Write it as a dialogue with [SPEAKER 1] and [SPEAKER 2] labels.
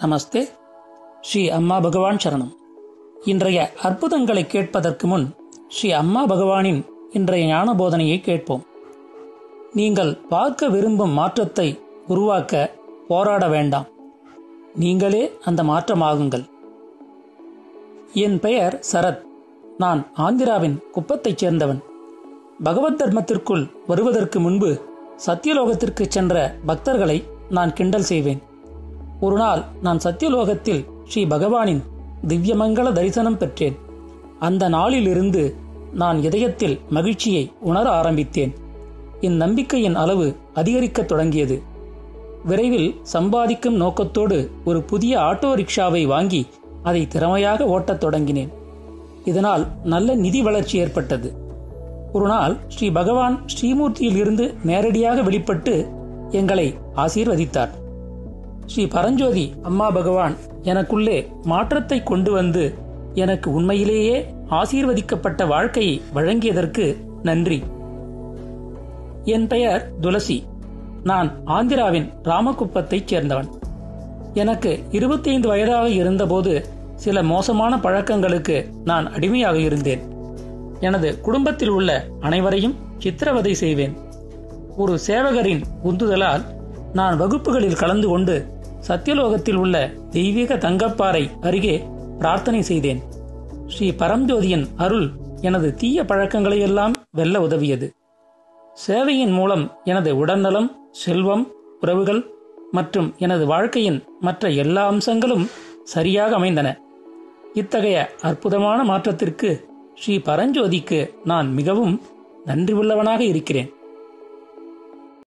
[SPEAKER 1] நமஸ்தே ஸ்ரீ அம்மா பகவான் சரணம் இன்றைய அற்புதங்களை கேட்பதற்கு முன் ஸ்ரீ அம்மா பகவானின் இன்றைய ஞான போதனையை கேட்போம் நீங்கள் பார்க்க விரும்பும் மாற்றத்தை உருவாக்க போராட வேண்டாம் நீங்களே அந்த மாற்றமாகுங்கள் என் பெயர் சரத் நான் ஆந்திராவின் குப்பத்தைச் சேர்ந்தவன் பகவத் தர்மத்திற்குள் வருவதற்கு முன்பு சத்தியலோகத்திற்கு சென்ற பக்தர்களை நான் கிண்டல் செய்வேன் ஒரு நாள் நான் சத்தியலோகத்தில் ஸ்ரீ பகவானின் திவ்யமங்கள தரிசனம் பெற்றேன் அந்த நாளிலிருந்து நான் இதயத்தில் மகிழ்ச்சியை உணர ஆரம்பித்தேன் என் நம்பிக்கையின் அளவு அதிகரிக்கத் தொடங்கியது விரைவில் சம்பாதிக்கும் நோக்கத்தோடு ஒரு புதிய ஆட்டோ ரிக்ஷாவை வாங்கி அதை திறமையாக ஓட்டத் தொடங்கினேன் இதனால் நல்ல நிதி வளர்ச்சி ஏற்பட்டது ஒரு நாள் ஸ்ரீ பகவான் ஸ்ரீமூர்த்தியில் இருந்து நேரடியாக வெளிப்பட்டு எங்களை ஆசீர்வதித்தார் ஸ்ரீ பரஞ்சோதி அம்மா பகவான் எனக்குள்ளே மாற்றத்தை கொண்டு வந்து எனக்கு உண்மையிலேயே ஆசீர்வதிக்கப்பட்ட வாழ்க்கையை வழங்கியதற்கு நன்றி என் பெயர் துளசி நான் ஆந்திராவின் ராமகுப்பத்தைச் சேர்ந்தவன் எனக்கு இருபத்தைந்து வயதாக இருந்தபோது சில மோசமான பழக்கங்களுக்கு நான் அடிமையாக இருந்தேன் எனது குடும்பத்தில் உள்ள அனைவரையும் சித்திரவதை செய்வேன் ஒரு சேவகரின் உந்துதலால் நான் வகுப்புகளில் கலந்து கொண்டு சத்தியலோகத்தில் உள்ள தெய்வீக தங்கப்பாறை அருகே பிரார்த்தனை செய்தேன் ஸ்ரீ பரம்ஜோதியின் அருள் எனது தீய பழக்கங்களையெல்லாம் வெல்ல உதவியது சேவையின் மூலம் எனது உடல்நலம் செல்வம் உறவுகள் மற்றும் எனது வாழ்க்கையின் மற்ற எல்லா அம்சங்களும் சரியாக அமைந்தன இத்தகைய அற்புதமான மாற்றத்திற்கு ஸ்ரீ பரஞ்சோதிக்கு நான் மிகவும் நன்றி உள்ளவனாக இருக்கிறேன்